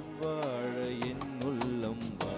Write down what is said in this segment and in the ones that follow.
நான் வாழ என் உள்ளம் வா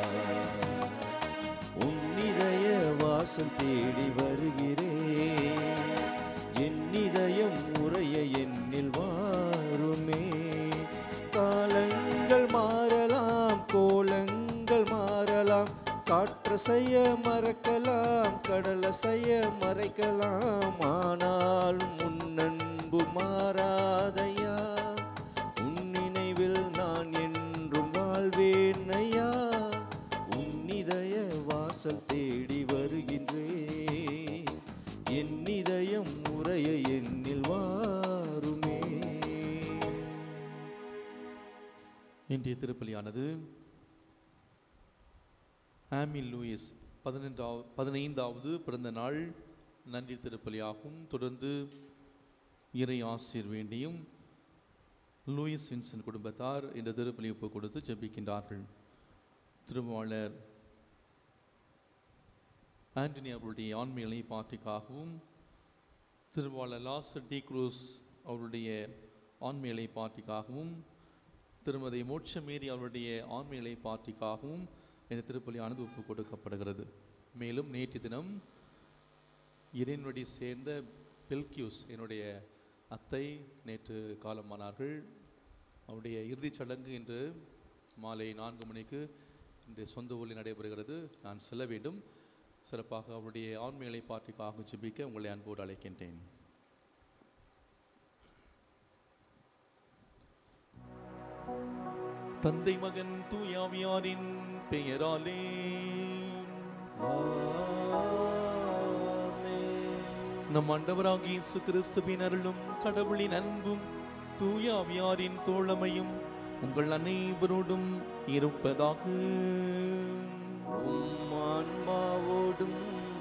உன் இதய வாசல் தேடி வருகிறேன் என் இதயம் உறைய என்னில் வாருமே காலங்கள் மாறலாம் கோலங்கள் மாறலாம் காற்று செய்ய மறக்கலாம் கடலை செய்ய மறைக்கலாம் ஆனால் முன்னன்பு மாறாதையா உன் நினைவில் நான் என்றும் வாழ்வேன் ஐயா உன் இதய வாசல் தேடி வருகின்றேன் என் இதயம் உறைய என்னில் வாருமே இன்றைய திருப்பலியானது ஆமில் லூயிஸ் பதினெண்டாவது பதினைந்தாவது பிறந்த நாள் நன்றி திருப்பலியாகும் தொடர்ந்து இறை ஆசிர் வேண்டியும் லூயிஸ் வின்சன் குடும்பத்தார் இந்த திருப்பலி ஒப்பு கொடுத்து ஜெபிக்கின்றார்கள் திருவாளர் ஆண்டனி அவருடைய ஆண்மையிலை பாட்டிக்காகவும் திருவாளர் லாசர் டி குரூஸ் அவருடைய ஆண்மையிலை பாட்டிக்காகவும் திருமதி மோட்சமேரி அவருடைய ஆண்மையிலை பாட்டிக்காகவும் இந்த திருப்பலியானது ஒப்பு கொடுக்கப்படுகிறது மேலும் நேற்று தினம் இறைவனடி சேர்ந்த பெல்கியூஸ் என்னுடைய அத்தை நேற்று காலமானார்கள் அவருடைய இறுதிச் சடங்கு இன்று மாலை நான்கு மணிக்கு இன்று சொந்த ஊரில் நடைபெறுகிறது நான் செல்ல வேண்டும் சிறப்பாக அவருடைய ஆண்மைகளை பாட்டிக்காக ஜெபிக்க உங்களை அன்போடு அழைக்கின்றேன் தந்தை மகன் தூயாவியாரின் பெயராலே நம் ஆண்டவராகிய இயேசு கிறிஸ்துவின் அருளும் கடவுளின் அன்பும் தூயாவியாரின் தோழமையும் உங்கள் அனைவரோடும் இருப்பதாக உம் ஆன்மாவோடும்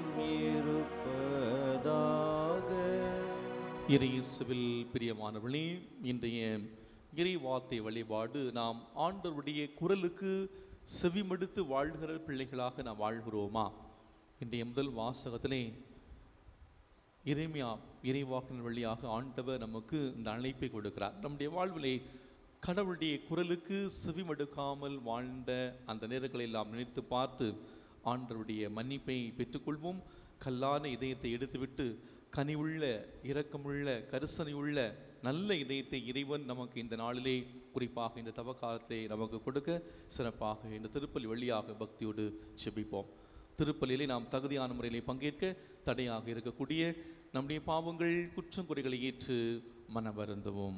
இருப்பதாக இறையேசுவில் பிரியமானவர்களே இன்றைய இறை வார்த்தை வழிபாடு நாம் ஆண்டவருடைய குரலுக்கு செவிமடுத்து வாழ்கிற பிள்ளைகளாக நாம் வாழ்கிறோமா இன்றைய முதல் வாசகத்திலே இறைமையா இறைவாக்கின் வழியாக ஆண்டவர் நமக்கு இந்த அழைப்பை கொடுக்கிறார் நம்முடைய வாழ்விலே கடவுளுடைய குரலுக்கு செவிமடுக்காமல் வாழ்ந்த அந்த நேரங்களை எல்லாம் நினைத்து பார்த்து ஆண்டவருடைய மன்னிப்பை பெற்றுக்கொள்வோம் கல்லான இதயத்தை எடுத்துவிட்டு கனிவுள்ள இரக்கமுள்ள கரிசனையுள்ள நல்ல இதயத்தை இறைவன் நமக்கு இந்த நாளிலே குறிப்பாக இந்த தவக்காலத்தை நமக்கு கொடுக்க சிறப்பாக இந்த திருப்பலி வழியாக பக்தியோடு செபிப்போம் திருப்பலியிலே நாம் தகுதியான முறையிலே பங்கேற்க தடையாக இருக்கக்கூடிய நம்முடைய பாவங்கள் குற்றம் குறைகளை ஏற்று மனவருந்துவோம்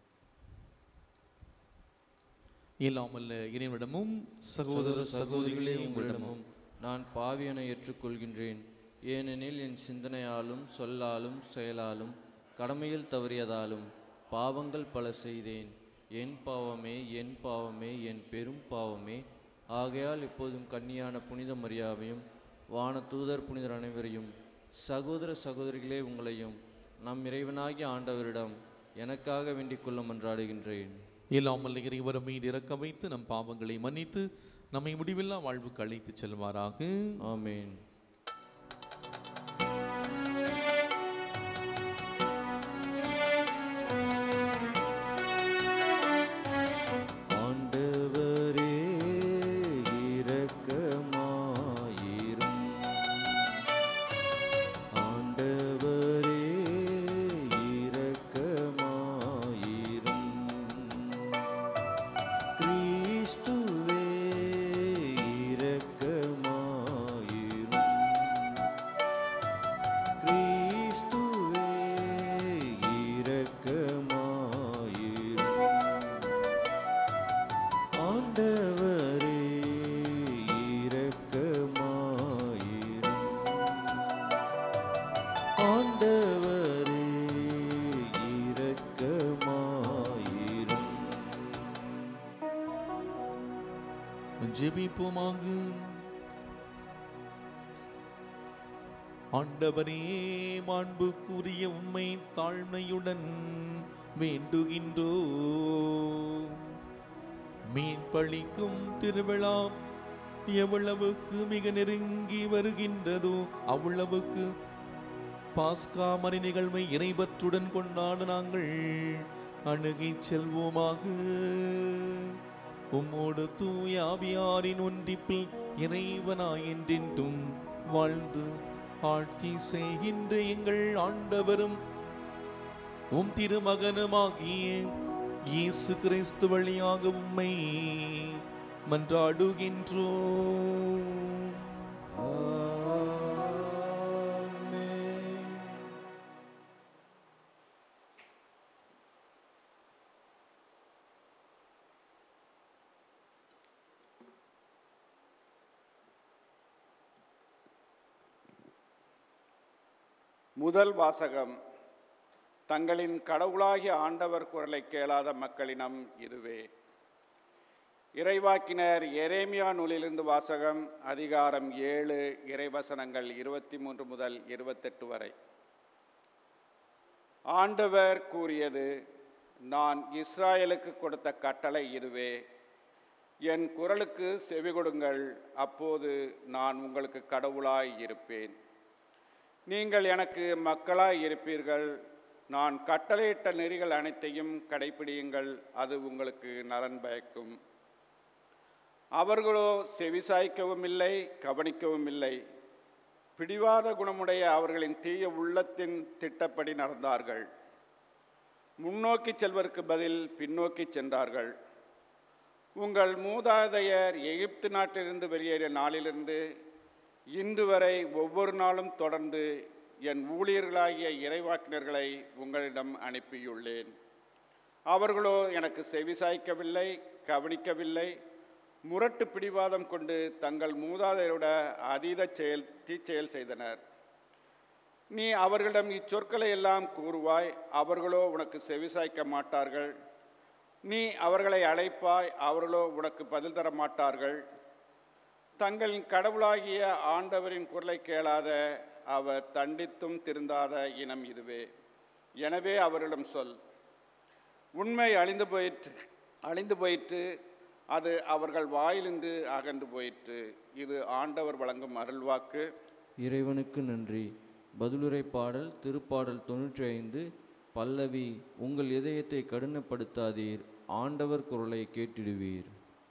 இல்லாமல் இறைவனிடமும் சகோதர சகோதரிகளே உங்களிடமும் நான் பாவியனை ஏற்றுக்கொள்கின்றேன் ஏனெனில் என் சிந்தனையாலும் சொல்லாலும் செயலாலும் கடமையில் தவறியதாலும் பாவங்கள் பல செய்தேன் என் பாவமே என் பாவமே என் பெரும் பாவமே ஆகையால் இப்போதும் கன்னியான புனித மரியாவையும் வான தூதர் புனிதர் அனைவரையும் சகோதர சகோதரிகளே உங்களையும் நம் இறைவனாகிய ஆண்டவரிடம் எனக்காக வேண்டிக் கொள்ள மன்றாடுகின்றேன் இல்லாமல் இறைவரம் மீது இறக்க வைத்து நம் பாவங்களை மன்னித்து நம்மை முடிவில்லா வாழ்வுக்கு அழைத்து செல்வாராக ஆமென் ஆண்டவரே இரக்கமாயிரும் ஆண்டவரே இரக்கமாயிரும் கிறிஸ்துவே இரக்கமாயிரும் கிறிஸ்துவே இரக்கமாயிரும் ஆண்டவரே இரக்கமாயிரும் ஆண்டவரே இரக்கமாயிரும் ஜெபிப்போமாக ஆண்டவரே மாண்புக்குரிய உண்மை தாழ்மையுடன் வேண்டுகின்றோ மீன்பளிக்கும் திருவிழா எவ்வளவுக்கு மிக நெருங்கி வருகின்றதோ அவ்வளவுக்கு பாஸ்கா மறை நிகழ்வை இறைபற்றுடன் கொண்டாட நாங்கள் அணுகிச் செல்வோமாக உம்மோடு தூய ஆவியாரின் ஒன்றிப்பில் இறைவனாய் என்றென்றும் வாழ்ந்து ஆட்சி செய்கின்ற எங்கள் ஆண்டவரும் உம் திருமகனுமாகிய இயேசு கிறிஸ்து வழியாக உம்மை மன்றாடுகின்றோம் ஆமென். முதல் வாசகம் தங்களின் கடவுளாகிய ஆண்டவர் குரலை கேளாத மக்களினம் இதுவே இறைவாக்கினர் எரேமியா நூலிலிருந்து வாசகம் அதிகாரம் ஏழு இறைவசனங்கள் இருபத்தி மூன்று முதல் இருபத்தெட்டு வரை ஆண்டவர் கூறியது நான் இஸ்ராயலுக்கு கொடுத்த கட்டளை இதுவே என் குரலுக்கு செவிகொடுங்கள் அப்போது நான் உங்களுக்கு கடவுளாய் இருப்பேன் நீங்கள் எனக்கு மக்களாய் இருப்பீர்கள் நான் கட்டளையிட்ட நெறிகள் அனைத்தையும் கடைப்பிடியுங்கள் அது உங்களுக்கு நலன் பயக்கும் அவர்களோ செவிசாய்க்கவும் இல்லை கவனிக்கவும் இல்லை பிடிவாத குணமுடைய அவர்களின் தீய உள்ளத்தின் திட்டப்படி நடந்தார்கள் முன்னோக்கி செல்வதற்கு பதில் பின்னோக்கி சென்றார்கள் உங்கள் மூதாதையர் எகிப்து நாட்டிலிருந்து வெளியேறிய நாளிலிருந்து இன்று வரை ஒவ்வொரு நாளும் தொடர்ந்து என் ஊழியர்களாகிய இறைவாக்கினர்களை உங்களிடம் அனுப்பியுள்ளேன் அவர்களோ எனக்கு செவிசாய்க்கவில்லை கவனிக்கவில்லை முரட்டு பிடிவாதம் கொண்டு தங்கள் மூதாதையரோட அதீத செயல் தீச்செயல் செய்தனர் நீ அவர்களிடம் இச்சொற்களை எல்லாம் கூறுவாய் அவர்களோ உனக்கு செவிசாய்க்க மாட்டார்கள் நீ அவர்களை அழைப்பாய் அவர்களோ உனக்கு பதில் தர மாட்டார்கள் தங்களின் கடவுளாகிய ஆண்டவரின் குரலை கேளாத அவர் தண்டித்தும் திருந்தாத இனம் இதுவே எனவே அவரிடம் சொல் உண்மை அழிந்து போயிற்று அழிந்து போயிற்று அது அவர்கள் வாயிலிருந்து அகன்று போயிற்று இது ஆண்டவர் வழங்கும் அருள்வாக்கு இறைவனுக்கு நன்றி பதிலுரை பாடல் திருப்பாடல் தொன்னூற்றி ஐந்து பல்லவி உங்கள் இதயத்தை கடினப்படுத்தாதீர் ஆண்டவர் குரலை கேட்டிடுவீர்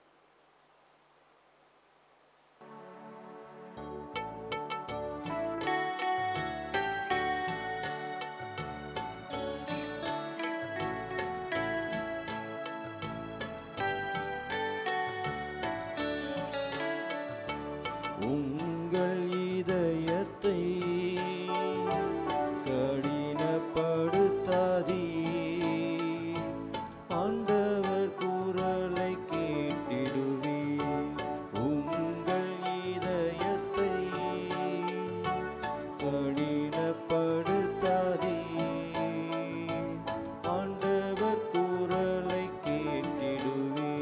உங்கள் இதயத்தை கடினப்படுத்தாதீ ஆண்டவர் குரலை கேட்டிடுவே உங்கள் இதயத்தை கடினப்படுத்தாதீ ஆண்டவர் குரலை கேட்டிடுவே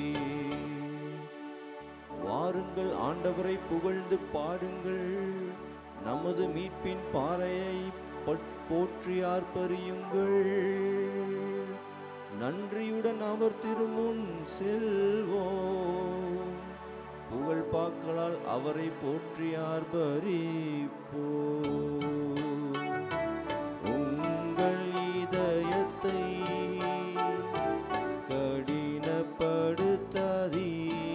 வாருங்கள் ஆண்டவரை புகழ்ந்து பாடுங்கள் நமது மீட்பின் பாறையை பட்- போற்றி ஆர்ப்பரியுங்கள் நன்றியுடன் அவர் திருமுன் செல்வோம் புகழ் பாக்களால் அவரை போற்றி ஆர்ப்பரிப்போம் உங்கள் இதயத்தை கடினப்படுத்தாதீ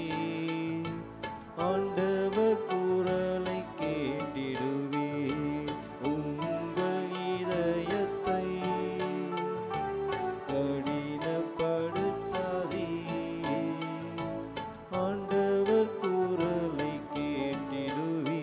ஆண்டவர் குரலை கேட்டிடுவே உங்கள் இதயத்தை கடினப்படுத்தாதீ ஆண்டவர் குரலை கேட்டிடுவே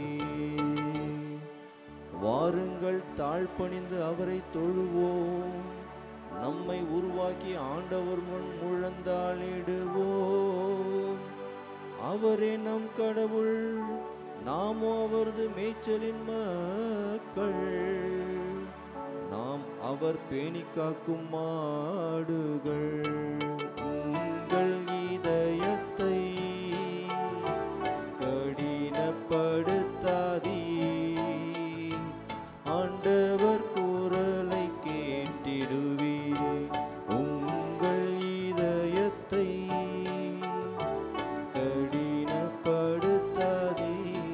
வாருங்கள் தாழ்பணிந்து அவரை தொழுவோம் நம்மை உருவாக்கி ஆண்டவர் முன் முழந்தாளிடுவோம் அவரே நம் கடவுள் நாமோ அவரது மேய்ச்சலின் மக்கள் நாம் அவர் பேணி காக்கும் மாடுகள் உங்கள் இதயத்தை கடினப்படுத்தாதீ ஆண்டவர் குரலை கேட்டிடுவே உங்கள் இதயத்தை கடினப்படுத்தாதீ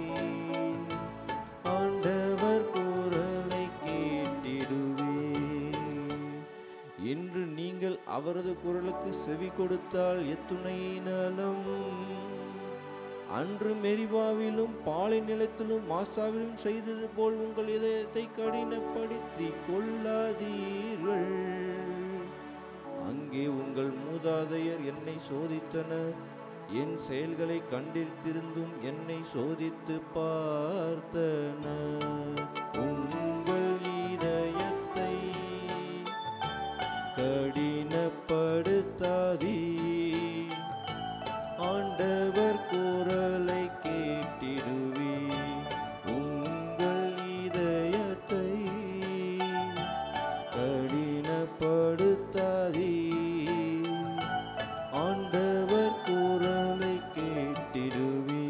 ஆண்டவர் குரலை கேட்டிடுவே என்று நீங்கள் அவரது குரலுக்கு செவி கொடுத்தால் எத்துணை நலம் அன்று மெரிபாவிலும் பாலை நிலத்திலும் மாசாவிலும் செய்தது போல் உங்கள் இதயத்தை கடினப்படுத்தி கொள்ளாதீர்கள் அங்கே உங்கள் மூதாதையர் என்னை சோதித்தனர் என் செயல்களை கண்டிருந்திருந்தும் என்னை சோதித்து பார்த்தனர் உங்கள் இதயத்தை கடினப்படுத்தாதீ ஆண்டவர் குரலை கேட்டிடுவே உங்கள் இதயத்தை கடினப்படுத்தாதீ ஆண்டவர் குரலை கேட்டிடுவே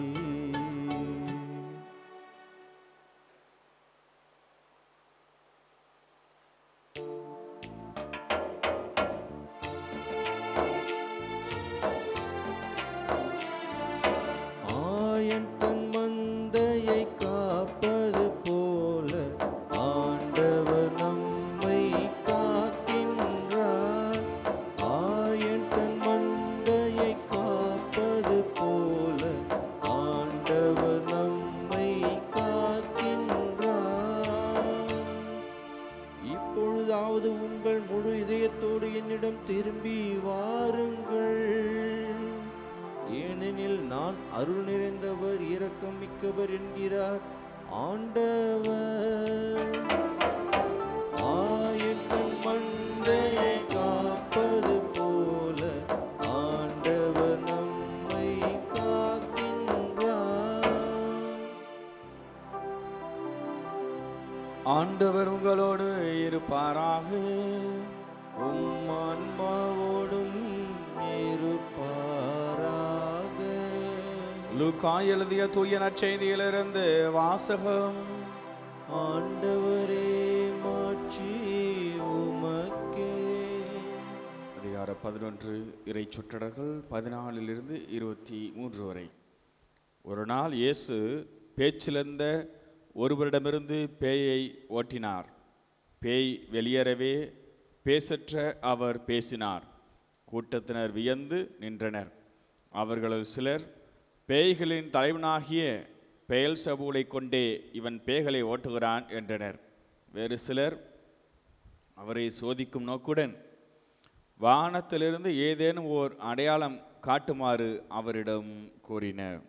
ஆயன் தன் மந்தையை காப்பது போல ஆண்டவர் நம்மை காக்கின்றார் ஆயன் தன் மந்தையை காப்பது போல ஆண்டவர் நம்மை காக்கின்றார் இப்பொழுதாவது உங்கள் முழு இதயத்தோடு என்னிடம் திரும்பி வாருங்கள் ஏனெனில் நான் அருள் நிறைந்தவர் இரக்கம் மிக்கவர் என்கிறார் ஆண்டவர் ஆயத்தன் மந்தையை காப்பது போல ஆண்டவர் நம்மை காக்கின்றார் ஆண்டவர் உங்களோடு இருப்பாராக உம் ஆன்மாவோடும் இருப்பாராக லூக்கா எழுதிய தூய நற்செய்தியிலிருந்து வாசகம் ஆண்டவரே மாட்சி உமக்கே அதிகார பதினொன்று இறை சுற்றடர்கள் பதினாலிலிருந்து இருபத்தி மூன்று வரை ஒரு நாள் இயேசு பேச்சிலிருந்த ஒருவரிடமிருந்து பேயை ஓட்டினார் பேய் வெளியேறவே பேசற்ற அவர் பேசினார் கூட்டத்தினர் வியந்து நின்றனர் அவர்களில் சிலர் பேய்களின் தலைவனாகிய பெயல் சபூலை கொண்டே இவன் பேய்களை ஓட்டுகிறான் என்றனர் வேறு சிலர் அவரை சோதிக்கும் நோக்குடன் வானத்திலிருந்து ஏதேனும் ஓர் அடையாளம் காட்டுமாறு அவரிடம் கூறினர்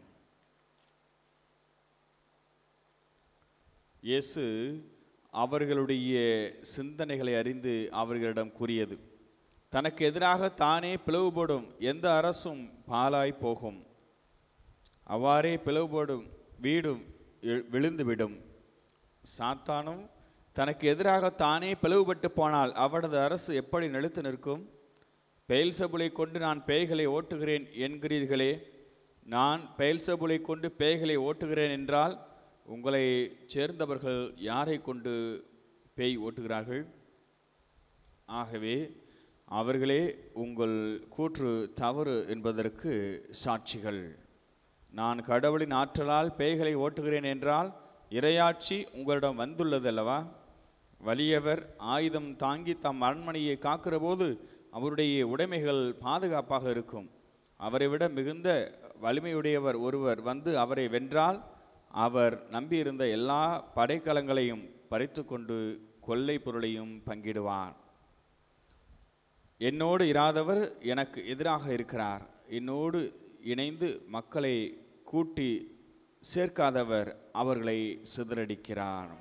இயேசு அவர்களுடைய சிந்தனைகளை அறிந்து அவர்களிடம் கூறியது தனக்கு எதிராக தானே பிளவுபடும் எந்த அரசும் பாலாய் போகும் அவ்வாறே பிளவுபடும் வீடும் எ- விழுந்துவிடும் சாத்தானும் தனக்கு எதிராக தானே பிளவுபட்டு போனால் அவனது அரசு எப்படி நிலைத்து நிற்கும் பெயல்சபுலை கொண்டு நான் பேய்களை ஓட்டுகிறேன் என்கிறீர்களே நான் பெயல்சபுலை கொண்டு பேய்களை ஓட்டுகிறேன் என்றால் உங்களை சேர்ந்தவர்கள் யாரை கொண்டு பேய் ஓட்டுகிறார்கள் ஆகவே அவர்களே உங்கள் கூற்று தவறு என்பதற்கு சாட்சிகள் நான் கடவுளின் ஆற்றலால் பேய்களை ஓட்டுகிறேன் என்றால் இரையாட்சி உங்களிடம் வந்துள்ளதல்லவா வலியவர் ஆயுதம் தாங்கி தம் அரண்மனையை காக்கிற போது அவருடைய உடைமைகள் பாதுகாப்பாக இருக்கும் அவரை விட மிகுந்த வலிமையுடையவர் ஒருவர் வந்து அவரை வென்றால் அவர் நம்பியிருந்த எல்லா படைக்கலங்களையும் பறித்துக்கொண்டு கொள்ளை பொருளையும் பங்கிடுவார் என்னோடு இராதவர் எனக்கு எதிராக இருக்கிறார் என்னோடு இணைந்து மக்களை கூட்டி சேர்க்காதவர் அவர்களை சிதறடிக்கிறார்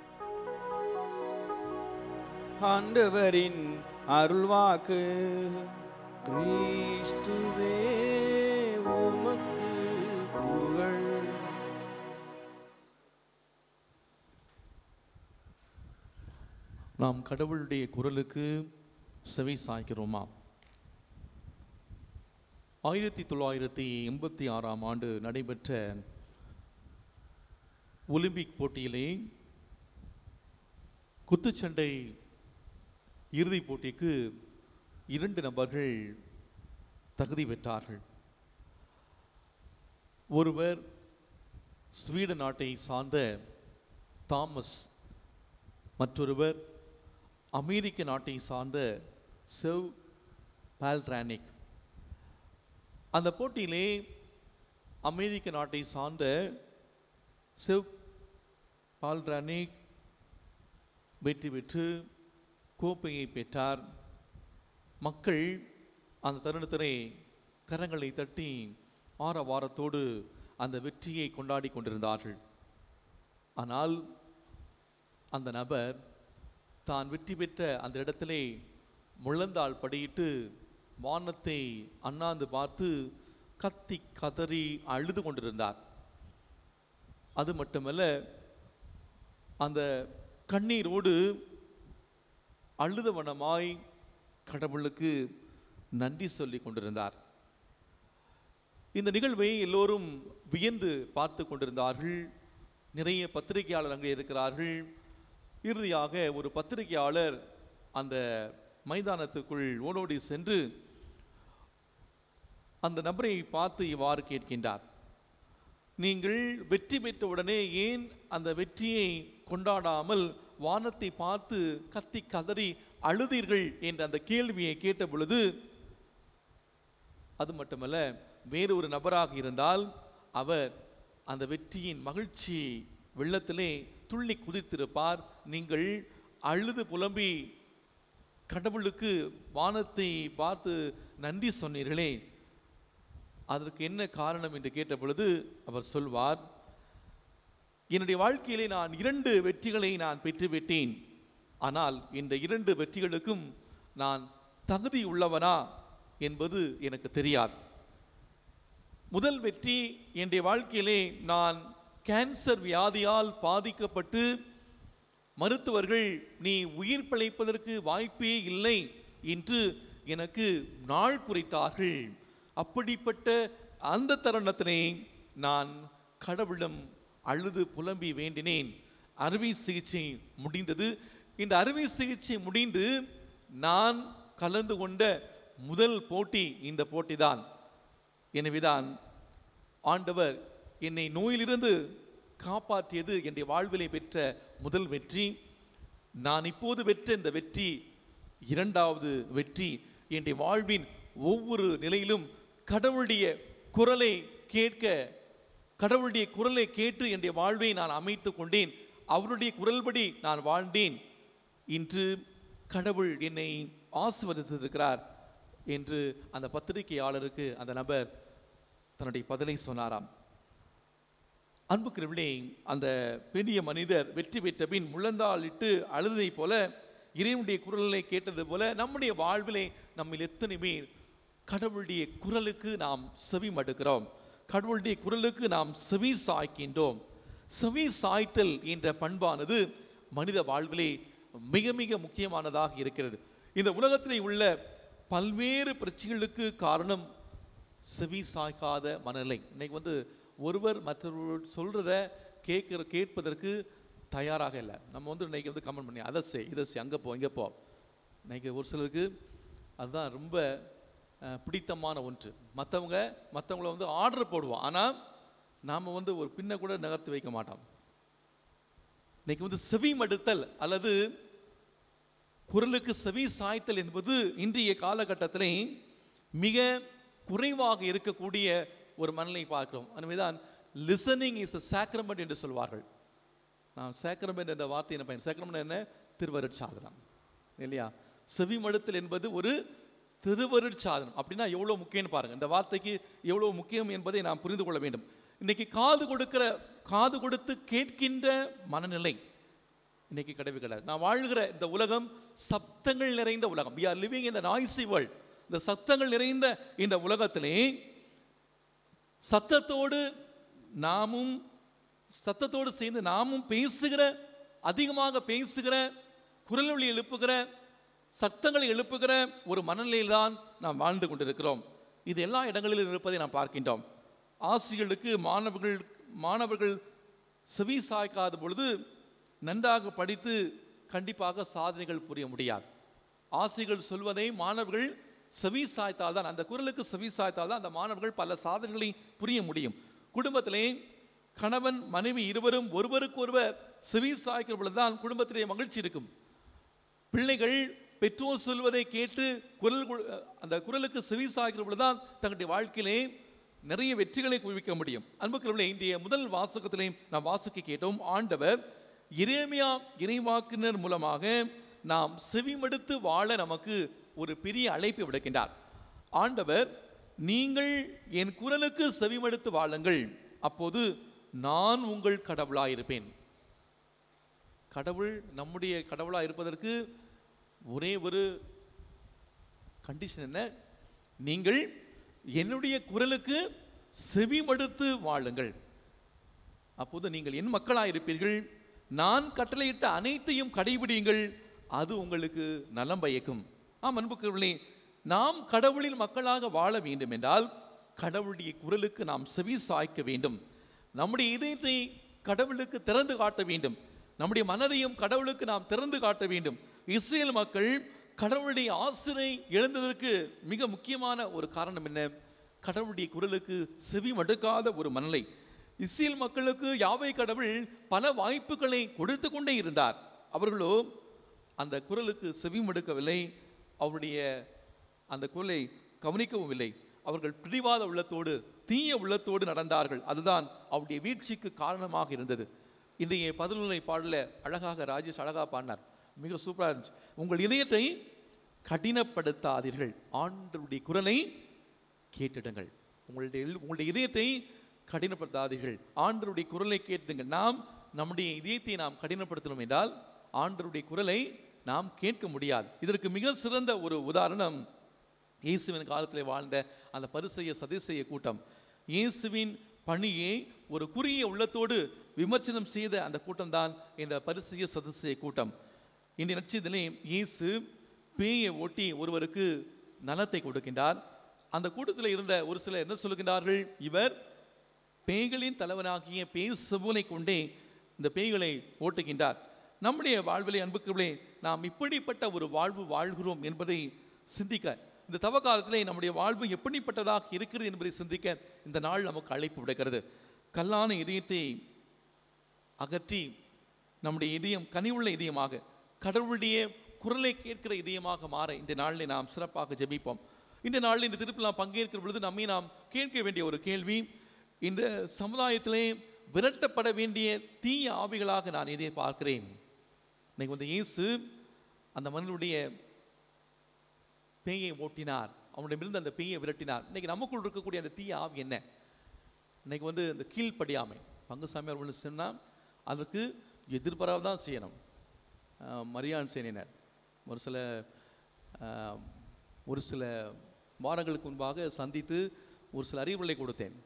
ஆண்டவரின் அருள்வாக்கு கிறிஸ்துவே உமக்கு புகழ் நாம் கடவுளுடைய குரலுக்கு செவி சாய்க்கிறோமா ஆயிரத்தி தொள்ளாயிரத்தி எண்பத்தி ஆறாம் ஆண்டு நடைபெற்ற ஒலிம்பிக் போட்டியிலே குத்துச்சண்டை இறுதிப் போட்டிக்கு இரண்டு நபர்கள் தகுதி பெற்றார்கள் ஒருவர் ஸ்வீடன் நாட்டை சார்ந்த தாமஸ் மற்றொருவர் அமெரிக்க நாட்டை சார்ந்த செவ் பால்ட்ரானிக் அந்த போட்டியிலே அமெரிக்க நாட்டை சார்ந்த சிவ் பால்ட்ரானிக் வெற்றி பெற்று கோப்பையை பெற்றார் மக்கள் அந்த தருணத்திலே கரங்களை தட்டி ஆரவாரத்தோடு அந்த வெற்றியை கொண்டாடி கொண்டிருந்தார்கள் ஆனால் அந்த நபர் தான் வெற்றி பெற்ற அந்த இடத்திலே முழந்தாள் படியிட்டு வானத்தை அண்ணாந்து பார்த்து கத்தி கதறி அழுது கொண்டிருந்தார் அது மட்டுமல்ல அந்த கண்ணீரோடு அழுதவனமாய் கடவுளுக்கு நன்றி சொல்லி கொண்டிருந்தார் இந்த நிகழ்வை எல்லோரும் வியந்து பார்த்து கொண்டிருந்தார்கள் நிறைய பத்திரிகையாளர் அங்கே இருக்கிறார்கள் இறுதியாக ஒரு பத்திரிகையாளர் அந்த மைதானத்துக்குள் ஓடோடி சென்று அந்த நபரை பார்த்து இவ்வாறு கேட்கின்றார் நீங்கள் வெற்றி பெற்ற உடனே ஏன் அந்த வெற்றியை கொண்டாடாமல் வானத்தை பார்த்து கத்தி கதறி அழுதீர்கள் என்ற அந்த கேள்வியை கேட்ட பொழுது அது மட்டுமல்ல வேறொரு நபராக இருந்தால் அவர் அந்த வெற்றியின் மகிழ்ச்சி வெள்ளத்திலே துள்ளி குதித்திருப்பார் நீங்கள் அழுது புலம்பி கடவுளுக்கு வானத்தை பார்த்து நன்றி சொன்னீர்களே அதற்கு என்ன காரணம் என்று கேட்ட பொழுது அவர் சொல்வார் என்னுடைய வாழ்க்கையிலே நான் இரண்டு வெற்றிகளை நான் பெற்றுவிட்டேன் ஆனால் இந்த இரண்டு வெற்றிகளுக்கும் நான் தகுதி உள்ளவனா என்பது எனக்கு தெரியாது முதல் வெற்றி என்னுடைய வாழ்க்கையிலே நான் கேன்சர் வியாதியால் பாதிக்கப்பட்டு மருத்துவர்கள் நீ உயிர் பிழைப்பதற்கு வாய்ப்பே இல்லை என்று எனக்கு நாள் குறித்தார்கள் அப்படிப்பட்ட அந்த தருணத்திலே நான் கடவுளிடம் அழுது புலம்பி வேண்டினேன் அறுவை சிகிச்சை முடிந்தது இந்த அறுவை சிகிச்சை முடிந்து நான் கலந்து கொண்ட முதல் போட்டி இந்த போட்டிதான் எனவேதான் ஆண்டவர் என்னை நோயிலிருந்து காப்பாற்றியது என்னுடைய வாழ்விலை பெற்ற முதல் வெற்றி நான் இப்போது பெற்ற இந்த வெற்றி இரண்டாவது வெற்றி என்னுடைய வாழ்வின் ஒவ்வொரு நிலையிலும் கடவுளுடைய குரலை கேட்க கடவுளுடைய குரலை கேட்டு என்னுடைய வாழ்வை நான் அமைத்துக் கொண்டேன் அவருடைய குரல்படி நான் வாழ்ந்தேன் இன்று கடவுள் என்னை ஆசிர்வதித்திருக்கிறார் என்று அந்த பத்திரிகையாளருக்கு அந்த நபர் தன்னுடைய பதிலை சொன்னாராம் அன்புக்குரியவர்களே அந்த பெரிய மனிதர் வெற்றி பெற்ற பின் முழந்தாளிட்டு அழுதை போல இறைவனுடைய குரலை கேட்டது போல நம்முடைய வாழ்விலே நம்மில் எத்தனை பேர் கடவுளுடைய குரலுக்கு நாம் செவி மடுக்கிறோம் கடவுளுடைய குரலுக்கு நாம் செவி சாய்க்கின்றோம் செவி சாய்த்தல் என்ற பண்பானது மனித வாழ்விலே மிக மிக முக்கியமானதாக இருக்கிறது இந்த உலகத்திலே உள்ள பல்வேறு பிரச்சனைகளுக்கு காரணம் செவி சாய்க்காத மனநிலை இன்னைக்கு வந்து ஒருவர் மற்றொருவர் சொல்றத கேட்கிற கேட்பதற்கு தயாராக இல்லை நம்ம வந்து இன்னைக்கு வந்து கமெண்ட் பண்ணி அதை செய் இதை செய் அங்கே போ இங்கே போ இன்னைக்கு ஒரு சிலருக்கு அதுதான் ரொம்ப அஹ், பிடித்தமான ஒன்று மற்றவங்க மற்றவங்கள வந்து ஆர்டர் போடுவோம் ஆனால் நாம் வந்து ஒரு பின்ன கூட நகர்த்தி வைக்க மாட்டோம் இன்னைக்கு வந்து செவி மடுத்தல் அல்லது குரலுக்கு செவி சாய்த்தல் என்பது இன்றைய காலகட்டத்திலே மிக குறைவாக இருக்கக்கூடிய ஒரு மனநிலை பார்க்கிறோம் அதுமாதிரிதான் லிசனிங் இஸ் a sacrament என்று சொல்வார்கள் நான் சேக்ரமெண்ட் என்ற வார்த்தை என்ன பயன் சேக்ரமெண்ட் என்ன திருவருட்சாதனம் இல்லையா செவிமடுத்தல் என்பது ஒரு திருவருட்சாதனம் அப்படின்னா எவ்வளோ முக்கியம்னு பாருங்க இந்த வார்த்தைக்கு எவ்வளோ முக்கியம் என்பதை நாம் புரிந்து கொள்ள வேண்டும் இன்னைக்கு காது கொடுக்கிற காது கொடுத்து கேட்கின்ற மனநிலை இன்னைக்கு கிடையவே கிடையாது நான் வாழ்கிற இந்த உலகம் சப்தங்கள் நிறைந்த உலகம் we are living in a noisy world இந்த சத்தங்கள் நிறைந்த இந்த உலகத்திலே சத்தத்தோடு நாமும் சத்தத்தோடு சேர்ந்து நாமும் பேசுகிற அதிகமாக பேசுகிற குரல் ஒலி எழுப்புகிற சத்தங்களை எழுப்புகிற ஒரு மனநிலையில்தான் நாம் வாழ்ந்து கொண்டிருக்கிறோம் இது எல்லா இடங்களிலும் இருப்பதை நாம் பார்க்கின்றோம் ஆசிரியர்களுக்கு மாணவர்கள் மாணவர்கள் செவி சாய்க்காத பொழுது நன்றாக படித்து கண்டிப்பாக சாதனைகள் புரிய முடியாது ஆசிரியர்கள் சொல்வதை மாணவர்கள் செவி சாய்த்தால் தான் அந்த குரலுக்கு செவி சாய்த்தால் தான் அந்த மாணவர்கள் பல சாதனைகளை புரிய முடியும் குடும்பத்திலே கணவன் மனைவி இருவரும் ஒருவருக்கு ஒருவர் செவி சாய்க்கிற பொழுதுதான் குடும்பத்திலே மகிழ்ச்சி இருக்கும் பிள்ளைகள் பெற்றோர் சொல்வதை கேட்டு குரல் கொ- அந்த குரலுக்கு செவி சாய்க்கிற பொழுதுதான் தங்களுடைய வாழ்க்கையிலே நிறைய வெற்றிகளை குவிக்க முடியும் அன்புக்கிறவர்களே இன்றைய முதல் வாசகத்திலே நாம் வாசிக்க கேட்டோம் ஆண்டவர் இறைமையா இறைவாக்கினர் மூலமாக நாம் செவிமடுத்து வாழ நமக்கு ஒரு பெரிய அழைப்பை விடுக்கின்றார் ஆண்டவர் நீங்கள் என் குரலுக்கு செவிமடுத்து வாழுங்கள் அப்போது நான் உங்கள் கடவுளாயிருப்பேன் கடவுள் நம்முடைய கடவுளா இருப்பதற்கு ஒரே ஒரு கண்டிஷன் என்ன நீங்கள் என்னுடைய குரலுக்கு செவிமடுத்து வாழுங்கள் அப்போது நீங்கள் என் மக்களாக இருப்பீர்கள் நான் கட்டளையிட்ட அனைத்தையும் கடைபிடியுங்கள் அது உங்களுக்கு நலம் பயக்கும் ஆம் அன்புக்குள்ளே நாம் கடவுளின் மக்களாக வாழ வேண்டும் என்றால் கடவுளுடைய குரலுக்கு நாம் செவி சாய்க்க வேண்டும் நம்முடைய இதயத்தை கடவுளுக்கு திறந்து காட்ட வேண்டும் நம்முடைய மனதையும் கடவுளுக்கு நாம் திறந்து காட்ட வேண்டும் இஸ்ரேல் மக்கள் கடவுளுடைய ஆசிரை இழந்ததற்கு மிக முக்கியமான ஒரு காரணம் என்ன கடவுளுடைய குரலுக்கு செவி மடுக்காத ஒரு மனநிலை இஸ்ரேல் மக்களுக்கு யாவை கடவுள் பல வாய்ப்புகளை கொடுத்து கொண்டே இருந்தார் அவர்களோ அந்த குரலுக்கு செவி மடுக்கவில்லை அவருடைய அந்த குரலை கவனிக்கவும் இல்லை அவர்கள் பிடிவாத உள்ளத்தோடு தீய உள்ளத்தோடு நடந்தார்கள் அதுதான் அவருடைய வீழ்ச்சிக்கு காரணமாக இருந்தது இன்றைய பதிலுரை பாடல அழகாக ராஜேஷ் அழகா பாடினார் மிக சூப்பராக இருந்துச்சு உங்கள் இதயத்தை கடினப்படுத்தாதீர்கள் ஆண்டவருடைய குரலை கேட்டிடுங்கள் உங்களுடைய உங்களுடைய இதயத்தை கடினப்படுத்தாதீர்கள் ஆண்டவருடைய குரலை கேட்டிடுங்கள் நாம் நம்முடைய இதயத்தை நாம் கடினப்படுத்தணும் என்றால் ஆண்டவருடைய குரலை நாம் கேட்க முடியாது இதற்கு மிக சிறந்த ஒரு உதாரணம் இயேசுவின் காலத்தில் வாழ்ந்த அந்த பரிசெய சதிசெய கூட்டம் இயேசுவின் பணியை ஒரு குறுகிய உள்ளத்தோடு விமர்சனம் செய்த அந்த கூட்டம்தான் இந்த பரிசெய சதிசெய கூட்டம் இன்றைய நட்சத்திலே இயேசு பேயை ஓட்டி ஒருவருக்கு நலத்தை கொடுக்கின்றார் அந்த கூட்டத்தில் இருந்த ஒரு சிலர் என்ன சொல்லுகின்றார்கள் இவர் பேய்களின் தலைவனாகிய பேய் செபுனை கொண்டே இந்த பேய்களை ஓட்டுகின்றார் நம்முடைய வாழ்விலே அன்புக்குள்ளே நாம் இப்படிப்பட்ட ஒரு வாழ்வு வாழ்கிறோம் என்பதை சிந்திக்க இந்த தவ காலத்திலே நம்முடைய வாழ்வு எப்படிப்பட்டதாக இருக்கிறது என்பதை சிந்திக்க இந்த நாள் நமக்கு அழைப்பு விடுகிறது கல்லான இதயத்தை அகற்றி நம்முடைய இதயம் கனிவுள்ள இதயமாக கடவுளுடைய குரலை கேட்கிற இதயமாக மாற இந்த நாளில் நாம் சிறப்பாக ஜெபிப்போம் இந்த நாளில் இந்த திருப்பில் நாம் பங்கேற்கிற பொழுது நம்மை நாம் கேட்க வேண்டிய ஒரு கேள்வி இந்த சமுதாயத்திலே விரட்டப்பட வேண்டிய தீய ஆவிகளாக நான் இதை பார்க்கிறேன் இன்னைக்கு வந்து இயேசு அந்த மனிதனுடைய பேயை ஓட்டினார் அவனிடமிருந்து அந்த பேயை விரட்டினார் இன்னைக்கு நமக்குள் இருக்கக்கூடிய அந்த தீய ஆவி என்ன இன்னைக்கு வந்து இந்த கீழ்ப்படியாமை பங்குசாமி அவர்கள் சொன்னால் அதற்கு எதிர்பாராக தான் செய்யணும் ஆஹ் மரியான் சேனினர் ஒரு சில ஆஹ், ஒரு சில வாரங்களுக்கு முன்பாக சந்தித்து ஒரு சில அறிவுரை கொடுத்தேன்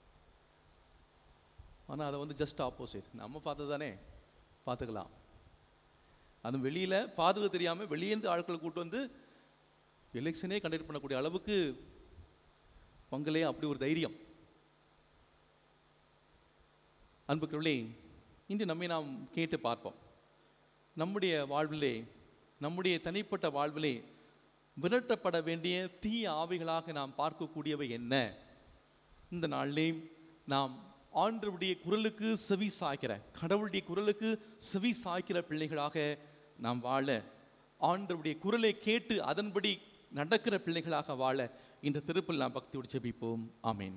ஆனால் அதை வந்து ஜஸ்ட் ஆப்போசிட் நம்ம பார்த்து தானே பார்த்துக்கலாம் அதுவும் வெளியில் பாதுகா தெரியாமல் வெளியேந்து ஆட்களை கூட்டு வந்து எலெக்ஷனே கண்டக்ட் பண்ணக்கூடிய அளவுக்கு பங்களே அப்படி ஒரு தைரியம் அன்புக்குள்ளே இன்று நம்மை நாம் கேட்டு பார்ப்போம் நம்முடைய வாழ்விலே நம்முடைய தனிப்பட்ட வாழ்விலே விரட்டப்பட வேண்டிய தீய ஆவிகளாக நாம் பார்க்கக்கூடியவை என்ன இந்த நாளிலே நாம் ஆண்டவருடைய குரலுக்கு செவி சாய்க்கிற கடவுளுடைய குரலுக்கு செவி சாய்க்கிற பிள்ளைகளாக நாம் வாழ ஆண்டவருடைய குரலை கேட்டு அதன்படி நடக்கிற பிள்ளைகளாக வாழ இந்த திருப்பில் நாம் பக்தியோடு ஜெபிப்போம் ஆமீன்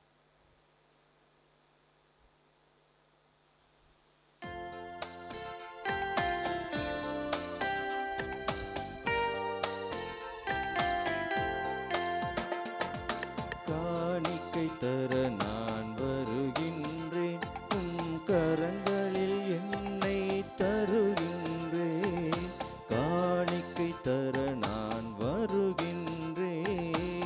காணிக்கை தர நான் வருகின்றேன் உம் கரங்களில் என்னை தருகின்றேன் காணிக்கை தர நான் வருகின்றேன்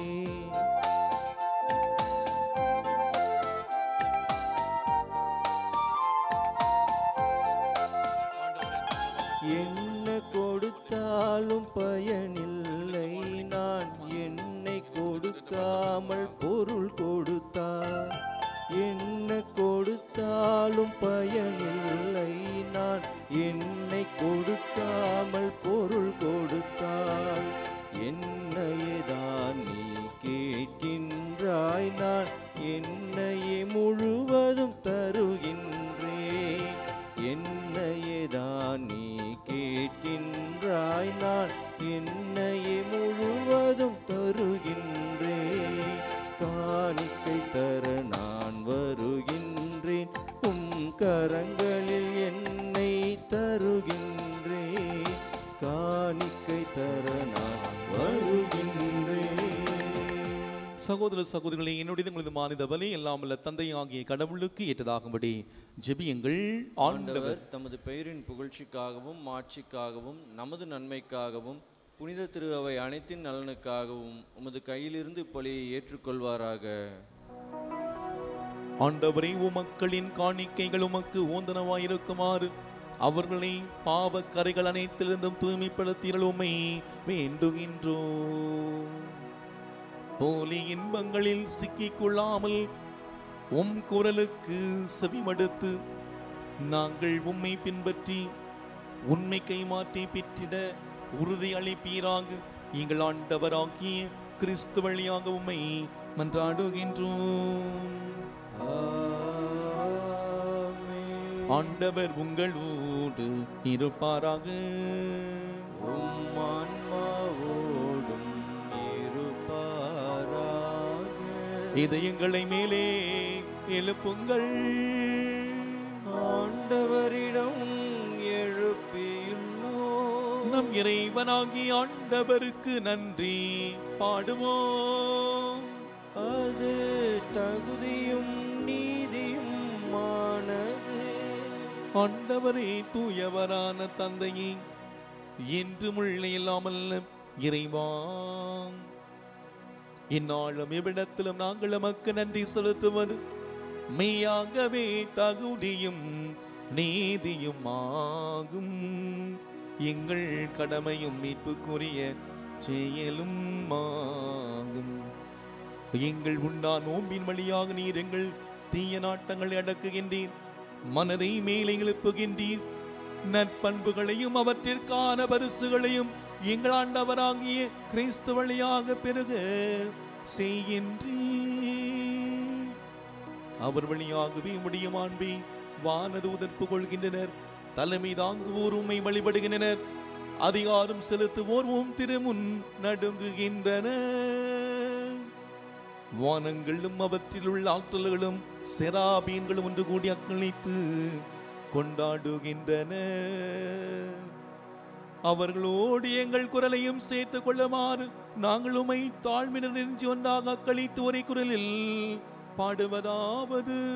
என்ன கொடுத்தாலும் பயனில்லை நான் என்னை கொடுக்காமல் பொருள் கொடுத்தார் என்ன கொடுத்தாலும் பயனில்லை நான் என்னை கொடுக்காமல் பொருள் கொடுத்தால் என்னையே தான் நீ கேட்கின்றாய் நான் என்னையே முழுவதும் தருகின்றேன் என்னையே தான் நீ கேட்கின்றாய் நான் என் சகோதர சகோதரிகளே என்னுடைய உங்களது மானித பலி எல்லாம் உள்ள தந்தையாகிய கடவுளுக்கு ஏற்றதாகும்படி ஜெபியுங்கள் ஆண்டவர் ஆண்டவர் தமது பெயரின் புகழ்ச்சிக்காகவும் மாட்சிக்காகவும் நமது நன்மைக்காகவும் புனித திரு அவை அனைத்தின் நலனுக்காகவும் உமது கையிலிருந்து பலியை ஏற்றுக்கொள்வாராக ஆண்டவரே உமக்களின் காணிக்கைகள் உமக்கு ஓந்தனவாயிருக்குமாறு அவர்களை பாவ கரைகள் அனைத்திலிருந்தும் தூய்மைப்படுத்தியல் உம்மை வேண்டுகின்றோம் போலி இன்பங்களில் சிக்கிக் கொள்ளாமல் உம் குரலுக்கு செவிமடுத்து நாங்கள் உம்மை பின்பற்றி உண்மை கைமாற்றி பெற்றிட உறுதி அளிப்பீராக எங்கள் ஆண்டவராகிய கிறிஸ்து வழியாக உம்மை மன்றாடுகின்றோம் ஆண்டவர் உங்களோடு இருப்பாராக உம் ஆன்மாவோடும் இருப்பாராக இதயங்களை மேலே எழுப்புங்கள் ஆண்டவரிடம் எழுப்பியுள்ளோ நம் இறைவனாகி ஆண்டவருக்கு நன்றி பாடுவோம் அது தகுதியும் நீதியும் மானது ஆண்டவரே தூயவரான தந்தையே என்று முள்ளை இல்லாமல் இறைவா இந்நாளும் இவ்விடத்திலும் நாங்கள் நமக்கு நன்றி செலுத்துவது மெய்யாகவே தகுதியும் நீதியும் ஆகும் எங்கள் கடமையும் மீட்புக்குரிய செயலும் ஆகும் எங்கள் உண்டா நோம்பின் வழியாக நீர் எங்கள் தீய நாட்டங்களை அடக்குகின்றீர் மனதை மேலே எழுப்புகின்றீர் நற்பண்புகளையும் அவற்றிற்கான பரிசுகளையும் எங்கள் ஆண்டவராகிய கிறிஸ்து வழியாக பெருக செய்கின்றீர் அவர் வழியாகவே முடியும் ஆண்பி வானதூதற்பு கொள்கின்றனர் தலைமை தாங்குவோர் உம்மை வழிபடுகின்றனர் அதிகாரம் செலுத்துவோர் உம் திருமுன் நடுங்குகின்றனர் வானங்களும் அவற்றில் உள்ள ஆற்றல்களும் செராபீன்களும் ஒன்று கூடி அக்களித்து கொண்டாடுகின்றன அவர்களோடு எங்கள் குரலையும் சேர்த்துக் கொள்ளுமாறு நாங்கள் உமை தாழ்மையினர் நெஞ்சு ஒன்றாக அக்களித்து ஒரே குரலில் பாடுவதாவது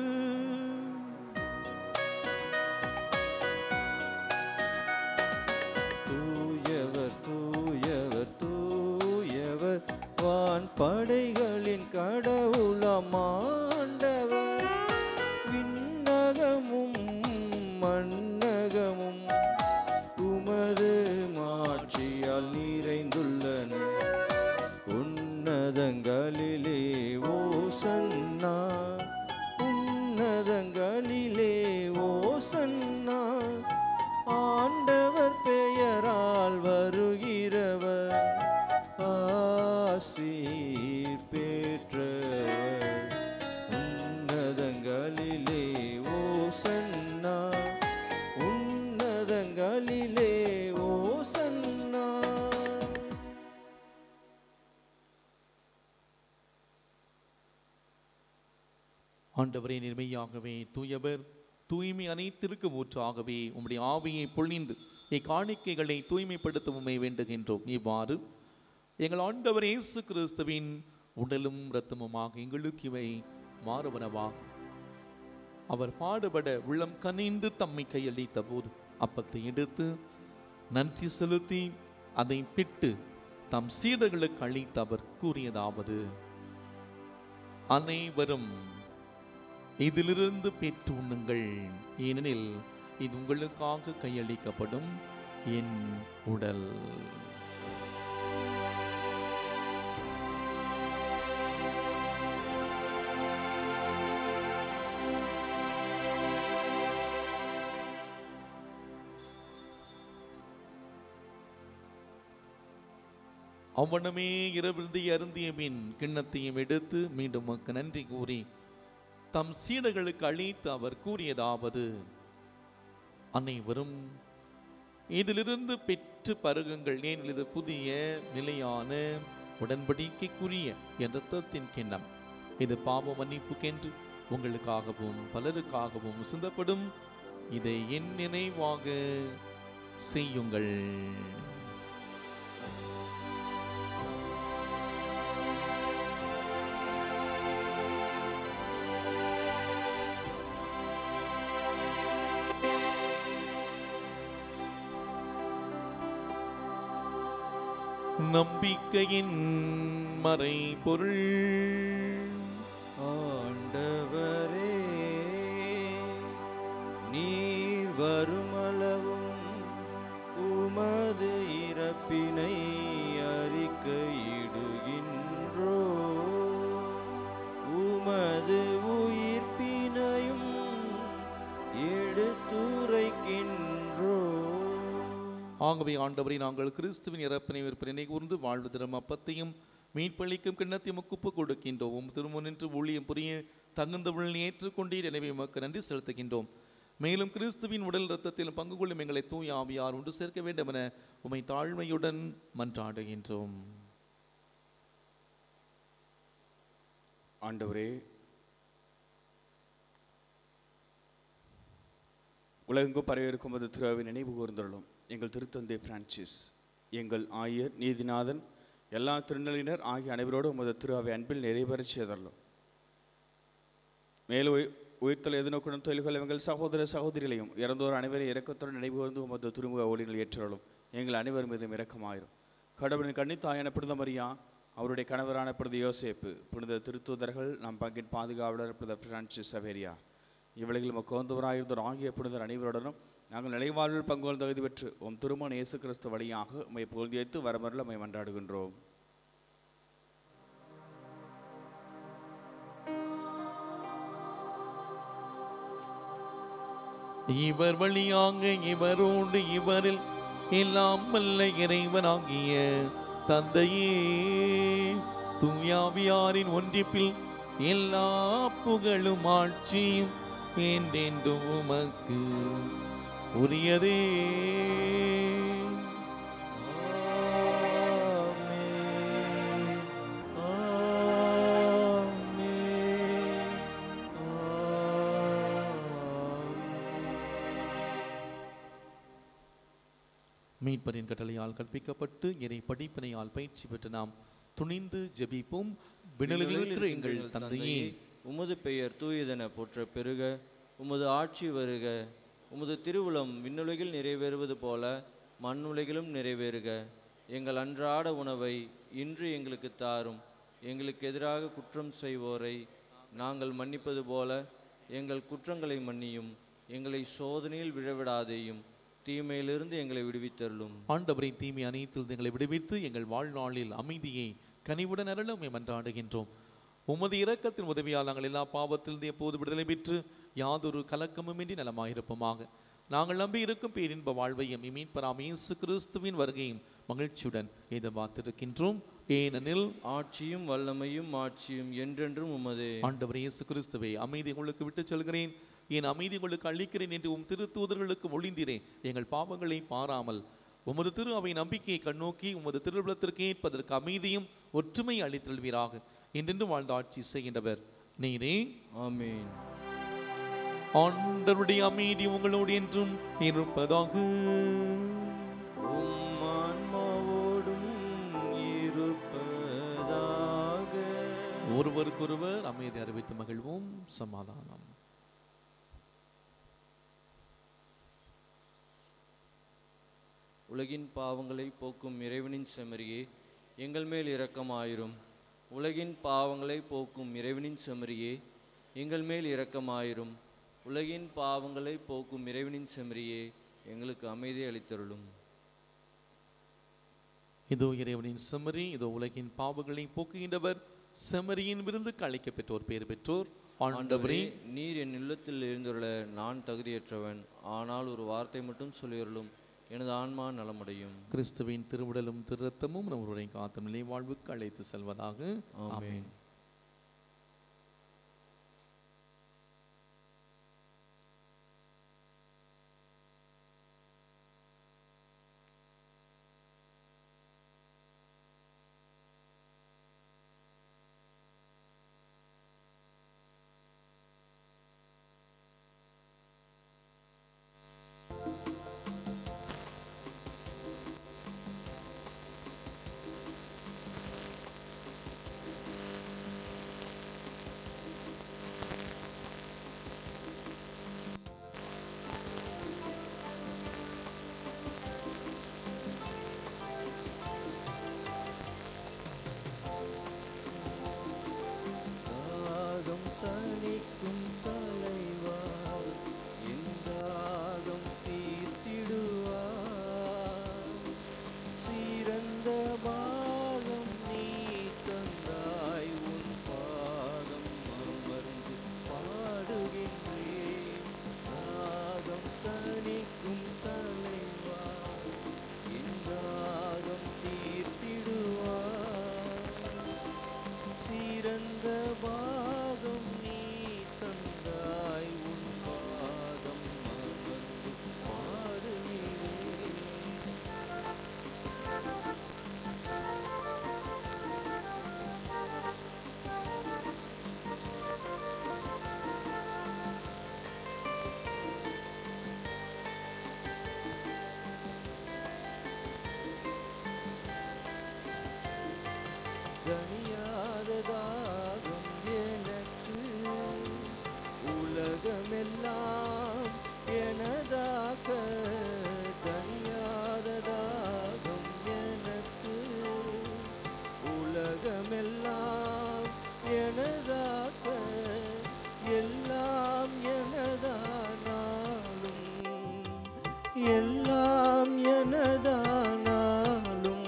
தூயவர் தூயவர் தூயவர் வான் படைகளின் கடவுளம் ஆண்டவர் விண்ணகமும் மண்ணகமும் உமது மாட்சியால் நிறைந்துள்ளன உன்னதங்களிலே ஓசன்னா உன்னதங்களிலே ஓசன்னா ஆண்டவர் பெயரால் வருகிறவர் ஆசீர் பெற்றவர் உன்னதங்களிலே ஓசன்னா உன்னதங்களிலே ஓசன்னா ஆண்டவரே நிர்மையாகவே தூயவர் தூய்மை அனைத்திற்கு ஊற்றாகவே உம்முடைய ஆவியை பொழிந்து இக்காணிக்கைகளை தூய்மைப்படுத்த உம்மை வேண்டுகின்றோம் இவ்வாறு எங்கள் ஆண்டவர் இயேசு கிறிஸ்துவின் உடலும் இரத்தமுமாக எங்களுக்கு இவை மாறுவனவாகும் அவர் பாடுபட உள்ளம் கனிந்து தம்மை கையளித்த போது அப்பத்தை எடுத்து நன்றி செலுத்தி அதை பிட்டு தம் சீடர்களுக்கு அளித்து அவர் கூறியதாவது அனைவரும் இதிலிருந்து பெற்று உண்ணுங்கள் ஏனெனில் இது உங்களுக்காக கையளிக்கப்படும் என் உடல் அவனமே இரவிருந்தி அருந்திய பின் கிண்ணத்தையும் எடுத்து மீண்டும் உமக்கு நன்றி கூறி தம் சீடர்களுக்கு அளித்து அவர் கூறியதாவது அனைவரும் இதிலிருந்து பெற்று பருகுங்கள் ஏன் இது புதிய நிலையான உடன்படிக்கைக்குரிய என் இரத்தத்தின் கிண்ணம் இது பாவ மன்னிப்புக்கென்று உங்களுக்காகவும் பலருக்காகவும் சிந்தப்படும் இதை என் நினைவாக செய்யுங்கள் நம்பிக்கையின் மறைபொருள் ஆண்டவரே நீர் வருமளவும் உமது இறப்பினை அறிக்கையிடுகின்றோ உமது உயிர்ப்பினையும் எடுத்துரைக்கின்றோ ஆகவே ஆண்டவரை நாங்கள் கிறிஸ்துவின் இறப்பினை விற்பனை கூர்ந்து வாழ்வு தரும் அப்பத்தையும் மீட்பளிக்கும் கிண்ணத்தையும் ஒப்பு கொடுக்கின்றோம் திருமுனின்று ஊழியம் புரிய தகுந்தவள் ஏற்றுக்கொண்டீர் எனவே உமக்கு நன்றி செலுத்துகின்றோம் மேலும் கிறிஸ்துவின் உடல் இரத்தத்தில் பங்கு கொள்ளும் எங்களை தூய ஆவியார் ஒன்று சேர்க்க வேண்டும் என உமை தாழ்மையுடன் மன்றாடுகின்றோம் ஆண்டவரே உலகெங்கும் பரவி இருக்கும் அது திருவை நினைவு கூர்ந்தருளும் எங்கள் திருத்தந்தை பிரான்சிஸ் எங்கள் ஆயர் நீதிநாதன் எல்லா திருநெலினர் ஆகிய அனைவரோடும் உமது திருவை அன்பில் நிறைவேறச் செய்தரலும் மேலும் உயி- உயிர்த்தல் எதிர்நோக்குடன் தொழில்கள் எங்கள் சகோதர சகோதரிகளையும் இறந்தோர் அனைவரும் இரக்கத்துடன் நினைவு கூர்ந்து உமது திருமுக ஒளிகள் ஏற்றருளும் எங்கள் அனைவர் மீதும் இரக்கமாயிரும் கடவுளின் கன்னித்தாயான புனித மரியா அவருடைய கணவரான புனித யோசேப்பு புனித திருத்தூதர்கள் நம் பங்கின் பாதுகாவலர் புனித பிரான்சிஸ் சவேரியா இவ்வுலகில் மக்கோந்தவராயிருந்தோர் ஆகிய புனிதர் அனைவருடனும் நாங்கள் நிலைவாழ்வில் பங்கு கொள்ள தகுதி பெற்று உம் திருமண இயேசு கிறிஸ்து வழியாக உம்மை புகழ்ந்தேத்து வரமரில் உம்மை மன்றாடுகின்றோம் இவர் வழியாக இவரோடு இவரில் எல்லாம் வல்ல இறைவனாகிய தந்தையே தூயாவியாரின் ஒன்றிப்பில் எல்லா புகழும் ஆட்சியும் என்றென்றும் உமக்கு உரியதே மீட்பரின் கட்டளையால் கற்பிக்கப்பட்டு இறை படிப்பினையால் பயிற்சி பெற்று நாம் துணிந்து ஜெபிப்போம் விண்ணுலகில் இருக்கிற எங்கள் தந்தையே உமது பெயர் தூயதென போற்ற பெருக உமது ஆட்சி வருக உமது திருவுளம் விண்ணுலகில் நிறைவேறுவது போல மண்ணுலகிலும் நிறைவேறுக எங்கள் அன்றாட உணவை இன்று எங்களுக்கு தாரும் எங்களுக்கு எதிராக குற்றம் செய்வோரை நாங்கள் மன்னிப்பது போல எங்கள் குற்றங்களை மன்னியும் எங்களை சோதனையில் விழவிடாதேயும் தீமையிலிருந்து எங்களை விடுவித்தருளும் ஆண்டவரின் தீமை அனைத்தில் எங்களை விடுவித்து எங்கள் வாழ்நாளில் அமைதியை கனிவுடன் அருள உம்மை மன்றாடுகின்றோம் உமது இரக்கத்தின் உதவியால் நாங்கள் எல்லா பாவத்திலிருந்து எப்போது விடுதலை பெற்று யாதொரு கலக்கமுமின்றி நலமாயிருப்போமாக நாங்கள் நம்பி இருக்கும் பேரின்ப வாழ்வையும் மீட்பராம் இயேசு கிறிஸ்துவின் வருகையும் மகிழ்ச்சியுடன் எதிர்பார்த்திருக்கின்றோம் ஏனெனில் ஆட்சியும் வல்லமையும் ஆட்சியும் என்றென்றும் உமதே ஆண்டவர் இயேசு கிறிஸ்துவை அமைதி உங்களுக்கு விட்டுச் செல்கிறேன் என் அமைதி உங்களுக்கு அளிக்கிறேன் என்று உம் திருத்தூதர்களுக்கு ஒளிந்திரேன் எங்கள் பாவங்களை பாராமல் உமது திரு அவை நம்பிக்கையை கண்ணோக்கி உமது திருவிழத்திற்கு ஏற்பதற்கு அமைதியும் ஒற்றுமை அளித்தல்வீராக என்றென்று வாழ்ந்த ஆட்சி செய்கின்றவர் நீரே ஆமென் ஆண்டவருடைய அமைதி உங்களோடு என்றும் இருப்பதாக உம் ஆன்மாவோடும் இருப்பதாக ஒருவருக்கொருவர் அமைதி அறிவித்து மகிழ்வோம் சமாதானம் உலகின் பாவங்களை போக்கும் இறைவனின் செமரியே எங்கள் மேல் இரக்கமாயிரும் உலகின் பாவங்களை போக்கும் இறைவனின் செமரியே எங்கள் மேல் இரக்கமாயிரும் உலகின் பாவங்களை போக்கும் இறைவனின் செமரியே எங்களுக்கு அமைதி அளித்தருளும் இதோ இறைவனின் செம்மறி இதோ உலகின் பாவங்களை போக்குகின்றவர் செம்மறியின் விருந்துக்கு அழைக்கப் பெற்றோர் பேர் பெற்றோர் ஆண்டவரே ஆண்டவரே நீர் என் இல்லத்தில் எழுந்துள்ள நான் தகுதியற்றவன் ஆனால் ஒரு வார்த்தை மட்டும் சொல்லியருளும் எனது ஆன்மா நலமடையும் கிறிஸ்துவின் திருவுடலும் திருரத்தமும் நம்முடைய காத்த நிலை வாழ்வுக்கு அழைத்து செல்வதாக ஆமென். ஆமென் எனதாக்க எல்லாம் எனதானாலும் எல்லாம் எனதானாலும்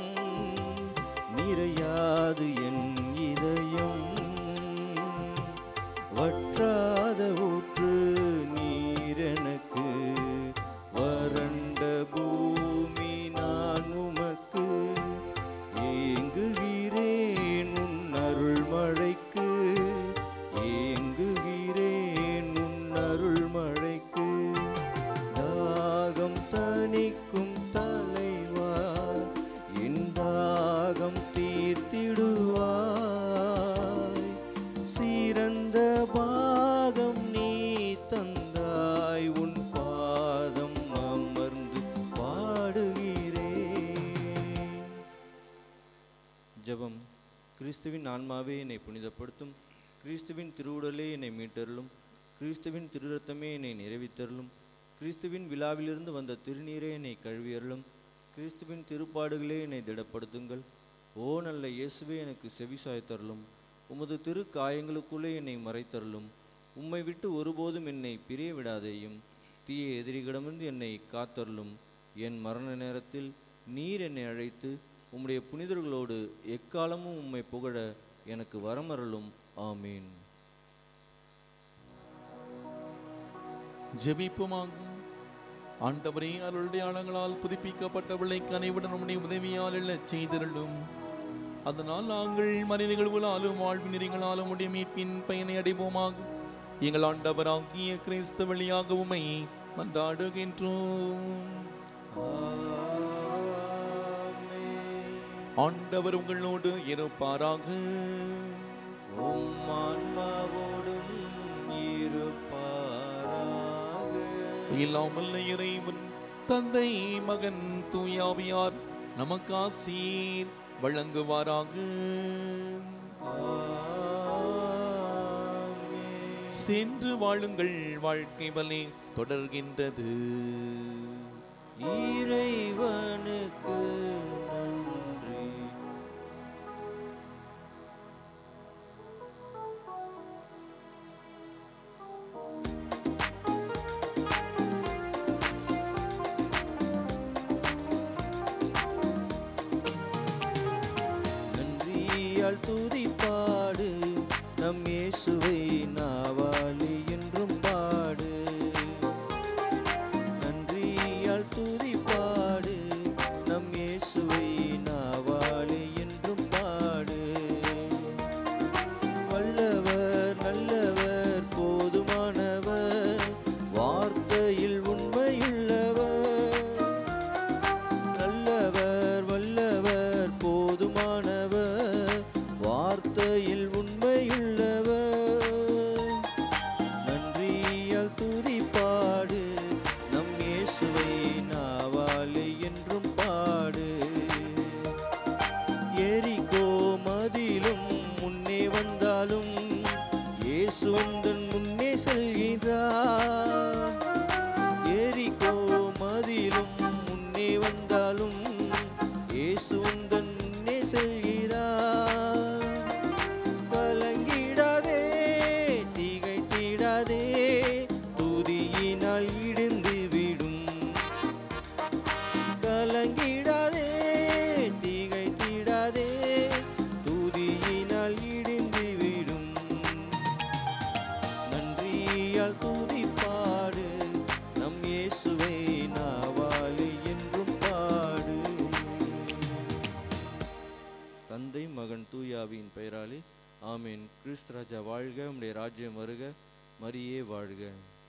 நிறையாது என் இதயம் வற்றாத ஊற்று நீர் எனக்கு வறண்ட பூமி நான் உமக்கு ஏங்குகிறேன் உன் அருள் மழைக்கு ஏங்குகிறேன் உன் அருள் மழைக்கு தாகம் தணிக்கும் தலைவா என் தாகம் தீர்த்திடுவாய் சிறந்த பாகம் நீ தந்தாய் உன் பாதம் அமர்ந்து பாடுகிறேன் ஜெபம் கிறிஸ்துவின் ஆன்மாவே என்னை புனிதப்படுத்தும் கிறிஸ்துவின் திருவுடலே என்னை மீட்டருளும் கிறிஸ்துவின் திருரத்தமே என்னை நிறைவித்தருளும் கிறிஸ்துவின் விழாவிலிருந்து வந்த திருநீரே என்னை கழுவியருளும் கிறிஸ்துவின் திருப்பாடுகளே என்னை திடப்படுத்துங்கள் ஓ நல்ல இயேசுவே எனக்கு செவி சாய்த்தருளும் உமது திரு காயங்களுக்குள்ளே என்னை மறைத்தருளும் உம்மை விட்டு ஒருபோதும் என்னை பிரிய விடாதேயும் தீய எதிரிகளிடமிருந்து என்னை காத்தருளும் என் மரண நேரத்தில் நீர் என்னை அழைத்து உம்முடைய புனிதர்களோடு எக்காலமும் உம்மை புகழ எனக்கு வரமருளும் ஆமீன் ஜெபிப்புமாக ஆண்டவரே அருளுடைய ஆழங்களால் புதுப்பிக்கப்பட்ட விளைக்கு அனைவரும் நம்முடைய உதவியால் எழச் செய்திருளும் அதனால் நாங்கள் மறை நிகழ்வுகளாலும் வாழ்வு நெறிகளாலும் உடைய மீட்பின் பயனை அடைவோமாக எங்கள் ஆண்டவராகிய கிறிஸ்து வழியாக உமை மன்றாடுகின்றோம் ஆண்டவர் உங்களோடு இருப்பாராக உம் ஆன்மாவோடும் இருப்பாராக இல்லாமல் இறைவன் தந்தை மகன் தூயாவியார் நமக்கு ஆசீர் வழங்குவாராக சென்று வாழுங்கள் வாழ்க்கை வலி தொடர்கின்றது இறைவனுக்கு நன்றி நன்றியால் துதிப்பாடு நம் இயேசுவை நாவாலி என்றும் பாடு நன்றியால் துதிப்பாடு நம் இயேசுவை நாவாலி என்றும் பாடு வல்லவர் நல்லவர் போதுமானவர் வார்த்தையில் உண்மையுள்ளவர் நல்லவர் வல்லவர் போதுமானவர் வார்த்தையில் உண்மையுள்ளவர் நன்றியால் துதிப்பாடு நம் இயேசுவை நாவாலி என்றும் பாடு எரிகோ மதிலும் முன்னே வந்தாலும் இயேசு உந்தன் முன்னே செல்கிறார் எரிகோ மதிலும் முன்னே வந்தாலும் இயேசு உந்தன் முன்னே செல்கிறார் கலங்கிடாதே திகைத்திடாதே துதியினால் இடிந்து விடும் கலங்கிடாதே திகைத்திடாதே துதியினால் இடிந்து விடும் நன்றியால் துதிப்பாடு நம் இயேசுவை நாவாலி என்றும் பாடு தந்தை மகன் தூயாவின் பெயராலே ஆமீன் கிறிஸ்து ராஜா வாழ்க உம்முடைய ராஜ்யம் வருக மரியே வாழ்க